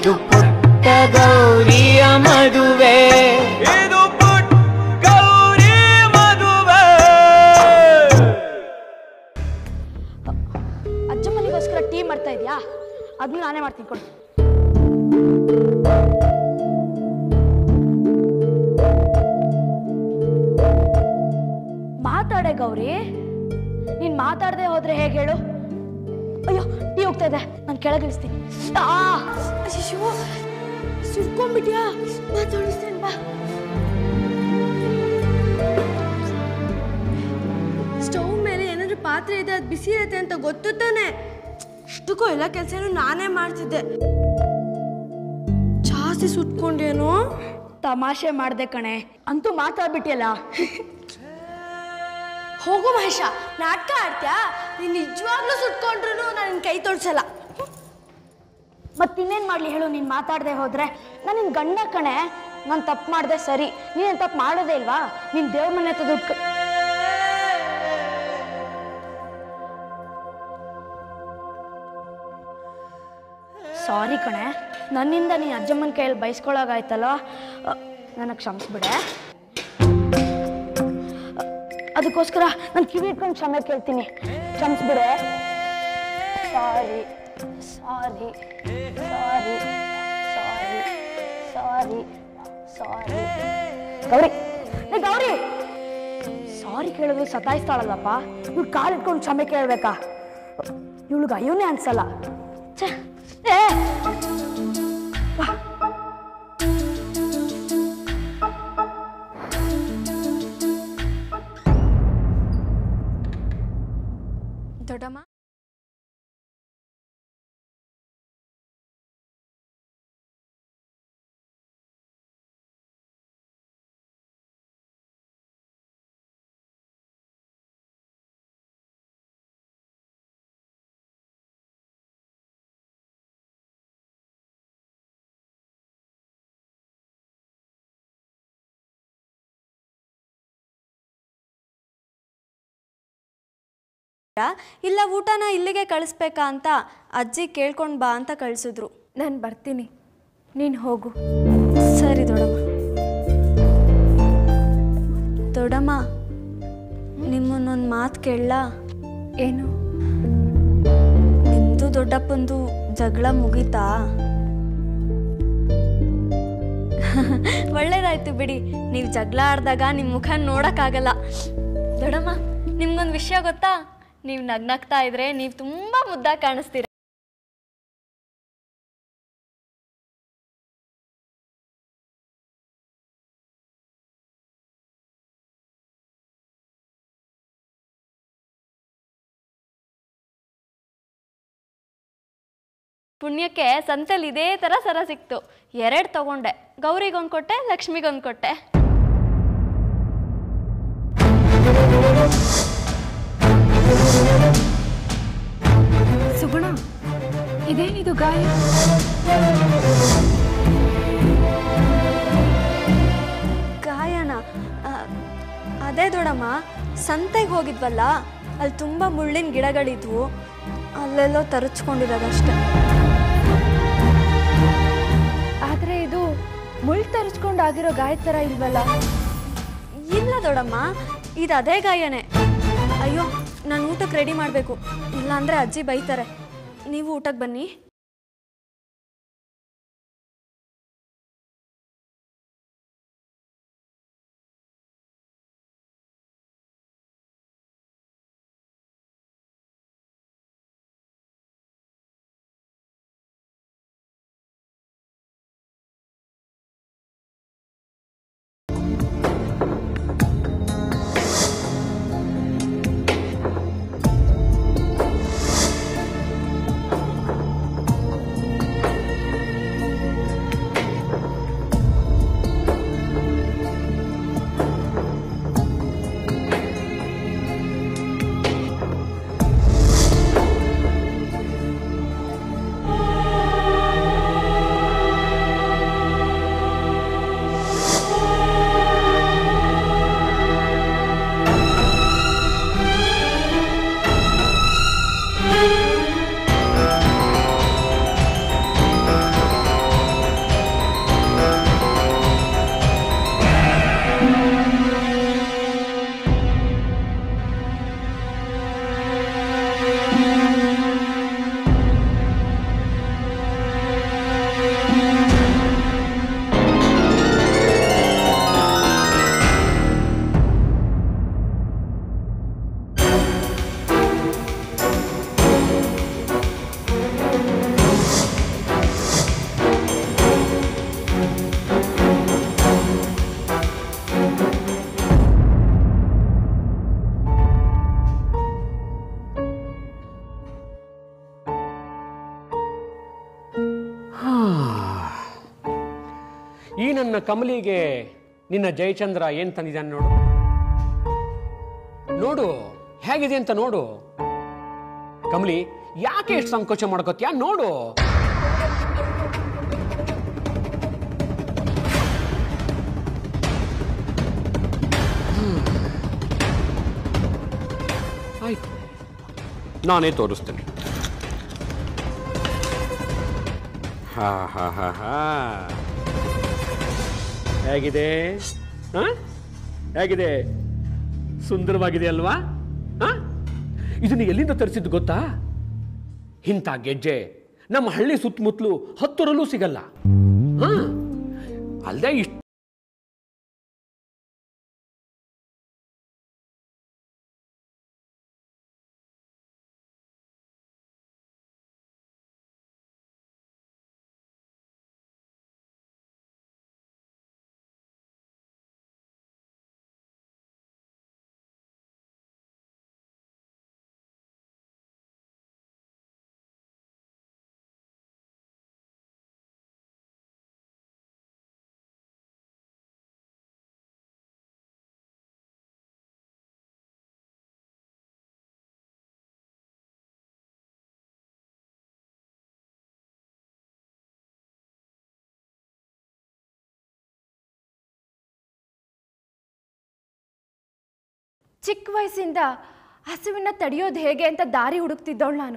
ಇದು ಪುಟ್ಟ ಗೌರಿಯ ಮದುವೆ ಇದು ಪುಟ್ ಗೌರಿ ಮದುವೆ ಅಜ್ಜಮ್ಮನಿಗೋಸ್ಕರ ಟೀ ಮಾಡ್ತಾ ಇದೆಯಾ ಅದನ್ನ ನಾನೇ ಮಾಡ್ತೀನಿ ಕೊಡು ಮಾತಾಡೆ ಗೌರಿ ನೀನ್ ಮಾತಾಡದೆ ಹೋದ್ರೆ ಹೇಗೆ ಹೇಳು ಅಯ್ಯೋ ಟೀ ಹೋಗ್ತಾ ಇದೆ ನಾನು ಕೆಳಗಿಳಿಸ್ತೀನಿ ಆ ಅಯ್ಯೋ ಸುಟ್ಕೊಂಡ್ಬಿಟ್ಯಾ ಮಾತಾಡಿಸ್ತೇನೆ ಬಾ ಸ್ಟವ್ ಮೇಲೆ ಏನಾದ್ರು ಪಾತ್ರೆ ಇದೆ ಅದು ಬಿಸಿ ಇರುತ್ತೆ ಅಂತ ಗೊತ್ತು ತಾನೆ ಇಷ್ಟಕ್ಕೂ ಎಲ್ಲ ಕೆಲಸನೂ ನಾನೇ ಮಾಡ್ತಿದ್ದೆ ಜಾಸ್ತಿ ಸುಟ್ಕೊಂಡೇನೋ ತಮಾಷೆ ಮಾಡ್ದೆ ಕಣೆ ಅಂತೂ ಮಾತಾಡ್ಬಿಟ್ಟಿಯಲ್ಲ ಹೋಗು ಮಹೇಶ ನಾಟಕ ಆಡ್ತ್ಯಾ ನೀನು ನಿಜವಾಗ್ಲೂ ಸುಟ್ಕೊಂಡ್ರು ನಾನು ಕೈ ತೋಡ್ಸಲ್ಲ ಮತ್ತಿನ್ನೇನು ಮಾಡಲಿ ಹೇಳು ನೀನು ಮಾತಾಡದೆ ಹೋದ್ರೆ ನಾನು ನಿನ್ನ ಗಂಡ ಕಣೆ ನಾನು ತಪ್ಪು ಮಾಡಿದೆ ಸರಿ ನೀನೇನು ತಪ್ಪು ಮಾಡೋದೇ ಇಲ್ವಾ ನಿನ್ನ ದೇವ್ರ ಮನೆ ಹತ್ರ ದುಡ್ಡು ಕ- ಸಾರಿ ಕಣೆ ನನ್ನಿಂದ ನೀನು ಅಜ್ಜಮ್ಮನ ಕೈಯಲ್ಲಿ ಬೈಸ್ಕೊಳಗಾಯ್ತಲ್ಲ ನನಗೆ ಕ್ಷಮಿಸ್ಬಿಡೆ ಅ, ಅದಕ್ಕೋಸ್ಕರ ನಾನು ಕಿವಿ ಇಟ್ಕೊಂಡು ಕ್ಷಮೆ ಕೇಳ್ತೀನಿ ಕ್ಷಮಿಸ್ಬಿಡೆ ಸಾರಿ ಸಾರಿ ಸಾರಿ ಸಾರಿ ಸಾರಿ ಸಾರಿ ಗೌರಿ ಏ ಗೌರಿ ಸಾರಿ ಕೇಳಿದ್ರು ಸತಾಯಿಸ್ತಾಳಲ್ಲಪ್ಪ ಇವ್ಳು ಕಾಲು ಇಟ್ಕೊಂಡು ಕ್ಷಮೆ ಕೇಳ್ಬೇಕಾ ಇವಳಿಗೆ ಅಯ್ಯೋನೇ ಅನ್ಸಲ್ಲ ಛೆ, ಏ ಬಾ. ದೊಡ್ಡಮ್ಮ ಇಲ್ಲ ಊಟನ ಇಲ್ಲಿಗೆ ಕಳಿಸ್ಬೇಕಾ ಅಂತ ಅಜ್ಜಿ ಕೇಳ್ಕೊಂಡು ಬಾ ಅಂತ ಕಳಿಸಿದ್ರು ನಾನು ಬರ್ತೀನಿ ನೀನು ಹೋಗು ಸರಿ ದೊಡಮ್ಮ ದೊಡಮ್ಮ ನಿಮ್ಮನ್ನೊಂದು ಮಾತು ಕೇಳಲ್ಲ ಏನು ನಿಮ್ಮದು ದೊಡ್ಡಪ್ಪಂದು ಜಗಳ ಮುಗೀತಾ ಒಳ್ಳೇದಾಯ್ತು ಬಿಡಿ ನೀವು ಜಗಳ ಆಡಿದಾಗ ನಿಮ್ಮ ಮುಖ ನೋಡೋಕ್ಕಾಗಲ್ಲ ದೊಡಮ್ಮ ನಿಮ್ಗೊಂದು ವಿಷಯ ಗೊತ್ತಾ ನೀವು ನಗ್ನಗ್ತಾ ಇದ್ರೆ ನೀವು ತುಂಬ ಮುದ್ದಾಗಿ ಕಾಣಿಸ್ತೀರ ಪುಣ್ಯಕ್ಕೆ ಸಂತೆಲಿ ಇದೇ ಥರ ಸರ ಸಿಕ್ತು ಎರಡು ತಗೊಂಡೆ ಗೌರಿಗೊಂದು ಕೊಟ್ಟೆ ಲಕ್ಷ್ಮಿಗೊಂದು ಕೊಟ್ಟೆ ಸುಗುಣ ಇದೇನಿದು ಗಾಯ ಗಾಯನ ಆ, ಅದೇ ದೊಡಮ್ಮ ಸಂತೆಗೆ ಹೋಗಿದ್ವಲ್ಲ ಅಲ್ಲಿ ತುಂಬ ಮುಳ್ಳಿನ ಗಿಡಗಳಿದ್ವು ಅಲ್ಲೆಲ್ಲೋ ತರಚ್ಕೊಂಡಿರೋದಷ್ಟೆ ಆದ್ರೆ ಇದು ಮುಳ್ ತರಿಸ್ಕೊಂಡು ಆಗಿರೋ ಗಾಯ ಥರ ಇಲ್ವಲ್ಲ ಇಲ್ಲ ದೊಡಮ್ಮ ಇದು ಅದೇ ಗಾಯನೇ ಅಯ್ಯೋ ನಾನು ಊಟಕ್ಕೆ ರೆಡಿ ಮಾಡಬೇಕು ಇಲ್ಲಾಂದರೆ ಅಜ್ಜಿ ಬೈತಾರೆ ನೀವು ಊಟಕ್ಕೆ ಬನ್ನಿ ಈ ನನ್ನ ಕಮಲಿಗೆ ನಿನ್ನ ಜಯಚಂದ್ರ ಏನ್ ತಂದಿದ್ದಾನೆ ನೋಡು ನೋಡು ಹೇಗಿದೆ ಅಂತ ನೋಡು ಕಮಲಿ ಯಾಕೆ ಎಷ್ಟು ಸಂಕೋಚ ಮಾಡ್ಕೋತೀಯ ನೋಡು ಹ್ಮ್. ಆಯ್ತು ನಾನೇ ತೋರಿಸ್ತೇನೆ ಹಾ ಹಾ ಹಾ ಹಾ ಹೇಗಿದೆ ಹ? ಹೇಗಿದೆ ಸುಂದರವಾಗಿದೆ ಅಲ್ವಾ ಹ? ಇದನ್ನು ಎಲ್ಲಿಂದ ತರಿಸಿದ್ದು ಗೊತ್ತಾ ಇಂಥ ಗೆಜ್ಜೆ ನಮ್ಮ ಹಳ್ಳಿ ಸುತ್ತಮುತ್ತಲು ಹತ್ತರಲ್ಲೂ ಸಿಗಲ್ಲ ಹ ಅಲ್ಲದೆ ಇಷ್ಟು ಚಿಕ್ಕ ವಯಸ್ಸಿಂದ ಹಸುವಿನ ತಡೆಯೋದು ಹೇಗೆ ಅಂತ ದಾರಿ ಹುಡುಕ್ತಿದ್ದವಳು ನಾನು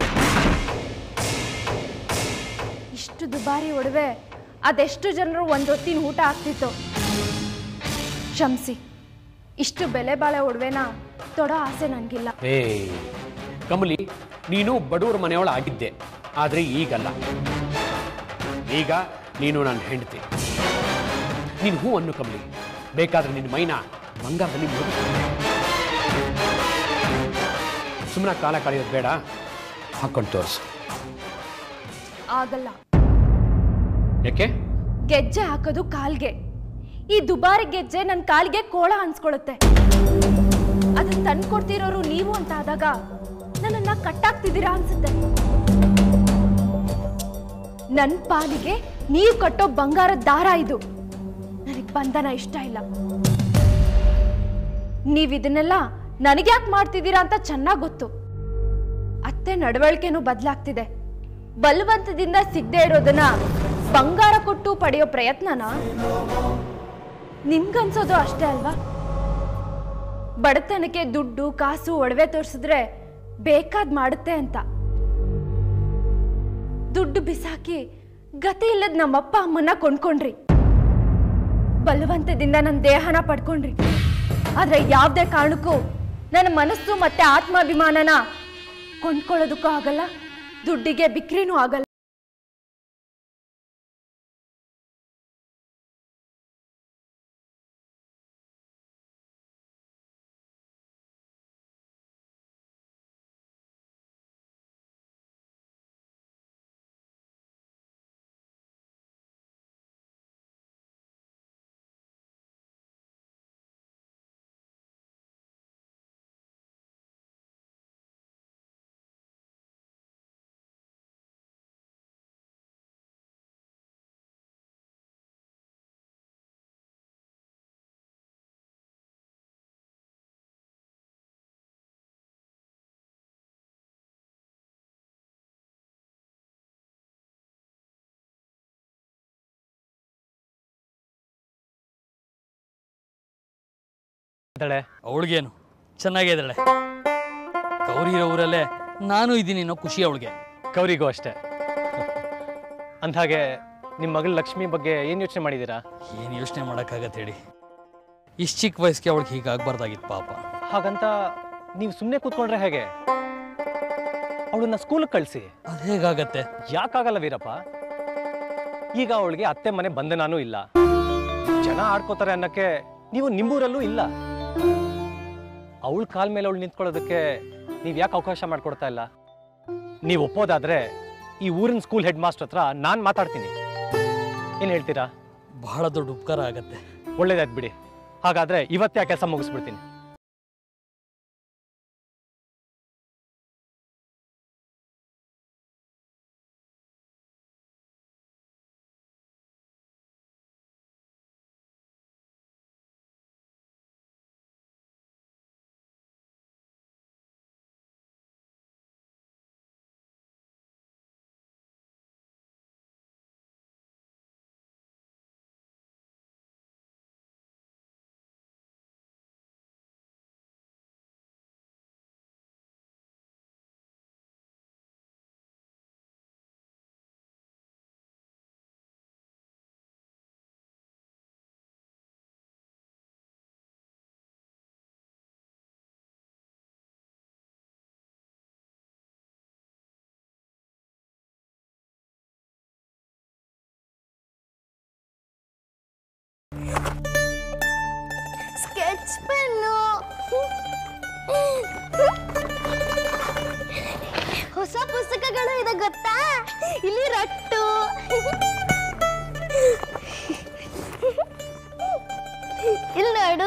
ಇಷ್ಟು ದುಬಾರಿ ಒಡವೆ ಅದೆಷ್ಟು ಜನರು ಒಂದು ಹೊತ್ತಿನ ಊಟ ಆಗ್ತಿತ್ತು ಕ್ಷಮಿಸಿ ಇಷ್ಟು ಬೆಲೆ ಬಾಳೆ ಒಡವೆನ ತೊಡೋ ಆಸೆ ನನಗಿಲ್ಲ ಏ ಕಮಲಿ ನೀನು ಬಡವರ ಮನೆಯೊಳ ಆಗಿದ್ದೆ ಆದರೆ ಈಗಲ್ಲ ಈಗ ನೀನು ನನ್ನ ಹೆಂಡತಿ ನೀನು ಹೂ ಅನ್ನು ಕಮಲಿ ಬೇಕಾದ್ರೆ ನಿನ್ನ ಮೈನ ಬಂಗಾರದಲ್ಲಿ ಸುಮ್ಮನೆ ಕಾಲ ಕಳೆಯೋದು ಬೇಡ ಹಾಕೊಂಡು ತೋರಿಸು ಆಗಲ್ಲ ಯಾಕೆ ಗೆಜ್ಜೆ ಹಾಕೋದು ಕಾಲ್ಗೆ ಈ ದುಬಾರಿ ಗೆಜ್ಜೆ ನನ್ನ ಕಾಲಿಗೆ ಕೋಳ ಅನ್ಸ್ಕೊಳುತ್ತೆ ಅದನ್ನ ತಂದ್ಕೊಡ್ತಿರೋರು ನೀವು ಅಂತ ಆದಾಗ ನನ್ನನ್ನ ಕಟ್ಟಾಕ್ತಿದ್ದೀರಾ ಅನ್ಸುತ್ತೆ ನನ್ನ ಪಾಲಿಗೆ ನೀವು ಕಟ್ಟೋ ಬಂಗಾರದ ದಾರ ಇದು ನನಗೆ ಬಂಧನ ಇಷ್ಟ ಇಲ್ಲ ನೀವು ಇದನ್ನೆಲ್ಲ ನನಗ್ಯಾಕೆ ಮಾಡ್ತಿದ್ದೀರಾ ಅಂತ ಚೆನ್ನಾಗಿ ಗೊತ್ತು ಅತ್ತೆ ನಡವಳಿಕೆನೂ ಬದಲಾಗ್ತಿದೆ ಬಲವಂತದಿಂದ ಸಿಗದೆ ಇರೋದನ್ನ ಬಂಗಾರ ಕೊಟ್ಟು ಪಡೆಯೋ ಪ್ರಯತ್ನನ ನಿಮ್ಗನ್ಸೋದು ಅಷ್ಟೇ ಅಲ್ವಾ ಬಡತನಕ್ಕೆ ದುಡ್ಡು ಕಾಸು ಒಡವೆ ತೋರಿಸಿದ್ರೆ ಬೇಕಾದ್ ಮಾಡುತ್ತೆ ಅಂತ ದುಡ್ಡು ಬಿಸಾಕಿ ಗತಿ ಇಲ್ಲದ ನಮ್ಮಪ್ಪ ಅಮ್ಮನ್ನ ಕೊಂಡ್ಕೊಂಡ್ರಿ ಬಲವಂತದಿಂದ ನನ್ನ ದೇಹನ ಪಡ್ಕೊಂಡ್ರಿ ಆದ್ರೆ ಯಾವ್ದೇ ಕಾರಣಕ್ಕೂ ನನ್ನ ಮನಸ್ಸು ಮತ್ತೆ ಆತ್ಮಾಭಿಮಾನನ ಕೊಂಡ್ಕೊಳ್ಳೋದಕ್ಕೂ ಆಗಲ್ಲ ದುಡ್ಡಿಗೆ ಬಿಕ್ರಿನೂ ಆಗಲ್ಲ ಇದ್ದಾಳೆ ಅವಳಿಗೇನು ಚೆನ್ನಾಗಿದ್ದಾಳೆ ಗೌರಿ ಇರೋ ಊರಲ್ಲೇ ನಾನು ಇದ್ದೀನಿ ಅನ್ನೋ ಖುಷಿ ಅವಳಿಗೆ ಗೌರಿಗೂ ಅಷ್ಟೇ ಅಂದ್ಹಾಗೆ ನಿಮ್ಮ ಮಗಳ ಲಕ್ಷ್ಮಿ ಬಗ್ಗೆ ಏನು ಯೋಚನೆ ಮಾಡಿದ್ದೀರಾ ಏನು ಯೋಚನೆ ಮಾಡೋಕ್ಕಾಗತ್ತೆ ಹೇಳಿ ಇಷ್ಟು ಚಿಕ್ಕ ವಯಸ್ಸಿಗೆ ಅವಳಿಗೆ ಹೀಗಾಗಬಾರ್ದಾಗಿತ್ತು ಪಾಪ ಹಾಗಂತ ನೀವು ಸುಮ್ಮನೆ ಕೂತ್ಕೊಂಡ್ರೆ ಹೇಗೆ ಅವಳನ್ನ ಸ್ಕೂಲ್ಗೆ ಕಳಿಸಿ ಅದು ಹೇಗಾಗತ್ತೆ ಯಾಕಾಗಲ್ಲ ವೀರಪ್ಪ ಈಗ ಅವಳಿಗೆ ಅತ್ತೆ ಮನೆ ಬಂಧನಾನೂ ಇಲ್ಲ ಜನ ಆಡ್ಕೋತಾರೆ ಅನ್ನಕ್ಕೆ ನೀವು ನಿಮ್ಮೂರಲ್ಲೂ ಇಲ್ಲ ಅವಳ ಕಾಲ್ ಮೇಲೆ ಅವಳು ನಿಂತ್ಕೊಳ್ಳೋದಕ್ಕೆ ನೀವು ಯಾಕೆ ಅವಕಾಶ ಮಾಡ್ಕೊಡ್ತಾ ಇಲ್ಲ ನೀವು ಒಪ್ಪೋದಾದ್ರೆ ಈ ಊರಿನ ಸ್ಕೂಲ್ ಹೆಡ್ ಮಾಸ್ಟರ್ ಹತ್ರ ನಾನು ಮಾತಾಡ್ತೀನಿ ಏನು ಹೇಳ್ತೀರಾ ಬಹಳ ದೊಡ್ಡ ಉಪಕಾರ ಆಗತ್ತೆ ಒಳ್ಳೇದಾಯ್ತು ಬಿಡಿ ಹಾಗಾದ್ರೆ ಇವತ್ತೇ ಆ ಕೆಲಸ ಮುಗಿಸ್ಬಿಡ್ತೀನಿ ಸ್ಕೆಚ್ ಪೆನ್ನು ಹೊಸ ಪುಸ್ತಕಗಳು ಇದೆ ಗೊತ್ತಾ ಇಲ್ಲಿ ರಟ್ಟು ಇಲ್ಲಿ ನೋಡು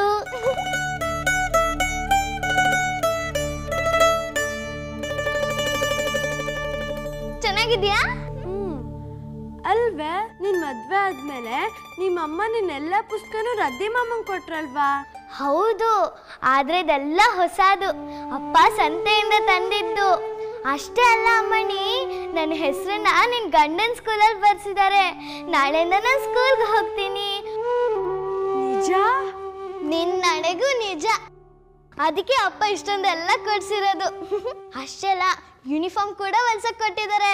ಚೆನ್ನಾಗಿದ್ಯಾ ಅಲ್ವೇ ನಿನ್ ಮದ್ವೆ ಆದ್ಮೇಲೆ ನಿಮ್ಮಮ್ಮ ನಿನ್ನೆಲ್ಲ ಪುಸ್ತಕನೂ ರದ್ದಿ ಮಾಮಂಗ್ ಕೊಟ್ರಲ್ವಾ ಹೌದು ಆದ್ರೆ ಇದೆಲ್ಲ ಹೊಸದು ಅಪ್ಪ ಸಂತೆಯಿಂದ ತಂದಿದ್ದು ಅಷ್ಟೇ ಅಲ್ಲ ಅಮ್ಮಣಿ ನನ್ನ ಹೆಸರನ್ನ ನಿನ್ ಗಂಡನ ಸ್ಕೂಲಲ್ಲಿ ಬರ್ಸಿದ್ದಾರೆ ನಾಳೆಯಿಂದ ನಾನು ಸ್ಕೂಲ್ಗೆ ಹೋಗ್ತೀನಿ ನಿಜ ನಿನ್ ನಡೆಗೂ ನಿಜ ಅದಕ್ಕೆ ಅಪ್ಪ ಇಷ್ಟೊಂದೆಲ್ಲ ಕೊಡ್ಸಿರೋದು ಅಷ್ಟೇ ಅಲ್ಲ ಯೂನಿಫಾರ್ಮ್ ಕೂಡ ಹೊಲ್ಸಕ್ ಕೊಟ್ಟಿದ್ದಾರೆ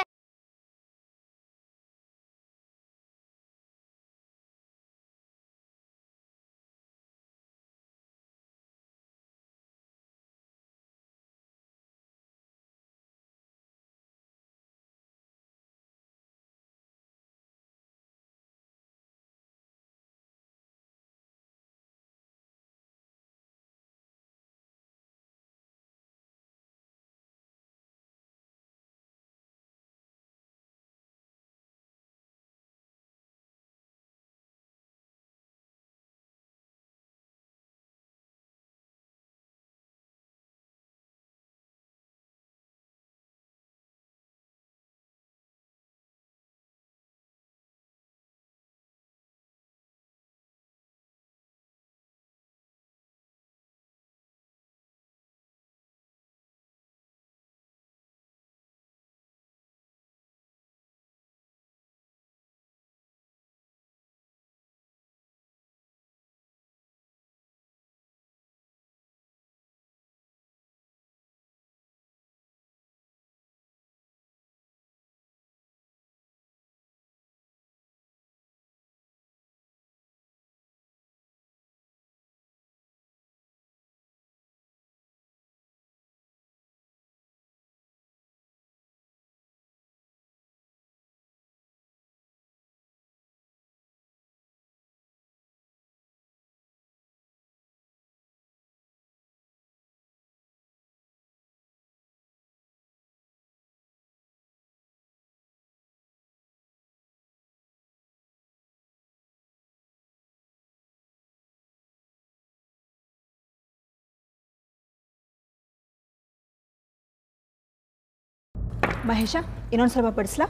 ಮಹೇಶ ಇನ್ನೊಂದು ಸ್ವಲ್ಪ ಬಡಿಸ್ಲಾ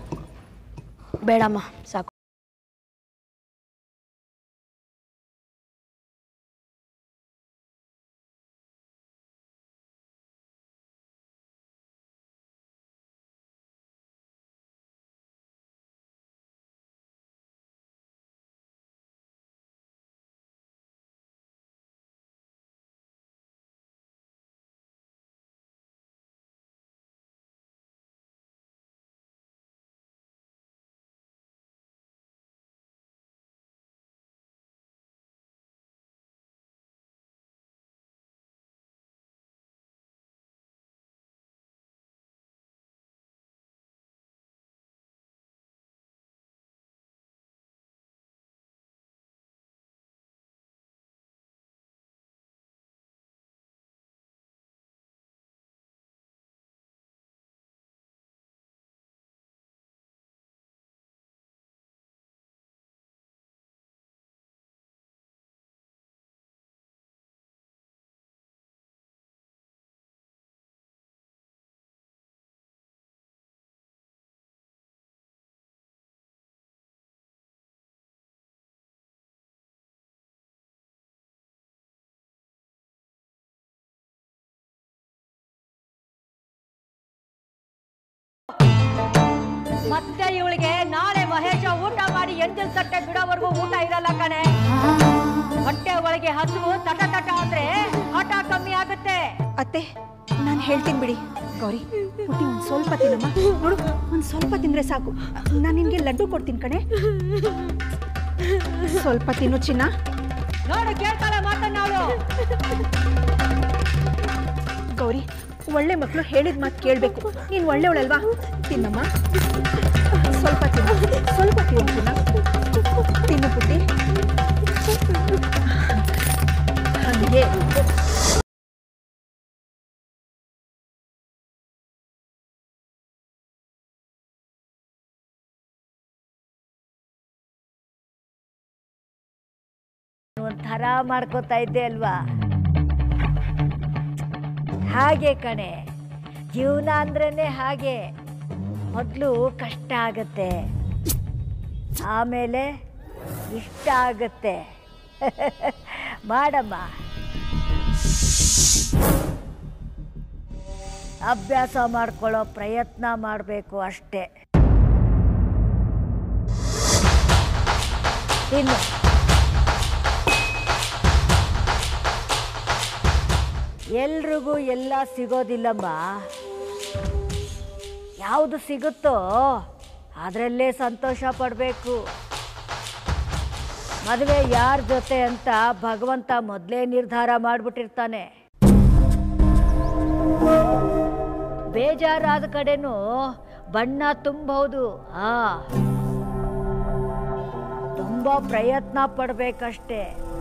ಬೇಡಮ್ಮ ಸಾಕು ಮತ್ತೆ ಇವಳಿಗೆ ನಾಳೆ ಮಹೇಶ ಊಟ ಮಾಡಿ ಎಂದಿಲ್ ತಟ್ಟೆ ಬಿಡೋವರೆಗೂ ಊಟ ಇರಲ್ಲ ಕಣೆ ಹೊಟ್ಟೆ ಒಳಗೆ ಹಸುವು ತಟ ತಟ ಅಂದ್ರೆ ಹಠ ಕಮ್ಮಿ ಆಗುತ್ತೆ ಅತ್ತೆ ನಾನು ಹೇಳ್ತೀನಿ ಬಿಡಿ ಗೌರಿ ಪುಟ್ಟಿ ಒಂದು ಸ್ವಲ್ಪ ತಿನ್ನಮ್ಮ ನೋಡು ಒಂದು ಸ್ವಲ್ಪ ತಿಂದ್ರೆ ಸಾಕು ನಾನು ನಿನಗೆ ಲಡ್ಡು ಕೊಡ್ತೀನಿ ಕಣೆ ಸ್ವಲ್ಪ ತಿನ್ನು ಚಿನ್ನ ನೋಡು ಕೇಳ್ತಾಳೆ ಮಾತನ್ನ ಅವಳು ಗೌರಿ ಒಳ್ಳೆ ಮಕ್ಕಳು ಹೇಳಿದ ಮಾತು ಕೇಳಬೇಕು ನೀನು ಒಳ್ಳೆಯವಳಲ್ವಾ ತಿನ್ನಮ್ಮ ಸ್ವಲ್ಪ ತಿನ್ನು ಸ್ವಲ್ಪ ತಿನ್ನು ಚಿನ್ನ ತಿನ್ನು ಪುಟ್ಟಿ ಹಾಗೆ ಹರ ಮಾಡ್ಕೋತಾ ಇದ್ದೆ ಅಲ್ವಾ ಹಾಗೆ ಕಣೆ ಜೀವನ ಅಂದ್ರೇನೆ ಹಾಗೆ ಮೊದಲು ಕಷ್ಟ ಆಗತ್ತೆ ಆಮೇಲೆ ಇಷ್ಟ ಆಗತ್ತೆ ಮಾಡಮ್ಮ ಅಭ್ಯಾಸ ಮಾಡ್ಕೊಳ್ಳೋ ಪ್ರಯತ್ನ ಮಾಡಬೇಕು ಅಷ್ಟೇ ತಿನ್ನು ಎಲ್ರಿಗೂ ಎಲ್ಲ ಸಿಗೋದಿಲ್ಲಮ್ಮ ಯಾವುದು ಸಿಗುತ್ತೋ ಅದರಲ್ಲೇ ಸಂತೋಷ ಪಡಬೇಕು ಮದುವೆ ಯಾರ ಜೊತೆ ಅಂತ ಭಗವಂತ ಮೊದಲೇ ನಿರ್ಧಾರ ಮಾಡಿಬಿಟ್ಟಿರ್ತಾನೆ ಬೇಜಾರಾದ ಕಡೆನೂ ಬಣ್ಣ ತುಂಬಬಹುದು ಹಾ ತುಂಬ ಪ್ರಯತ್ನ ಪಡಬೇಕಷ್ಟೇ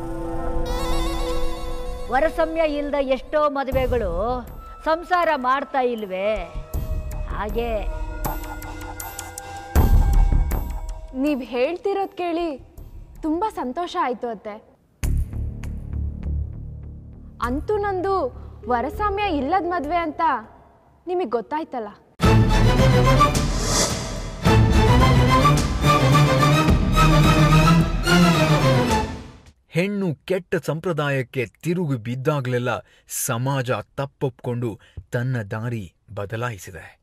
ವರಸಮ್ಯ ಇಲ್ದ ಎಷ್ಟೋ ಮದುವೆಗಳು ಸಂಸಾರ ಮಾಡ್ತಾ ಇಲ್ವೇ ಹಾಗೆ ನೀವು ಹೇಳ್ತಿರೋದು ಕೇಳಿ ತುಂಬ ಸಂತೋಷ ಆಯಿತು ಅತ್ತೆ ಅಂತೂ ನಂದು ವರಸಾಮ್ಯ ಇಲ್ಲದ ಮದುವೆ ಅಂತ ನಿಮಗೆ ಗೊತ್ತಾಯ್ತಲ್ಲ ಹೆಣ್ಣು ಕೆಟ್ಟ ಸಂಪ್ರದಾಯಕ್ಕೆ ತಿರುಗಿ ಬಿದ್ದಾಗಲೆಲ್ಲ ಸಮಾಜ ತಪ್ಪೊಪ್ಕೊಂಡು ತನ್ನ ದಾರಿ ಬದಲಾಯಿಸಿದೆ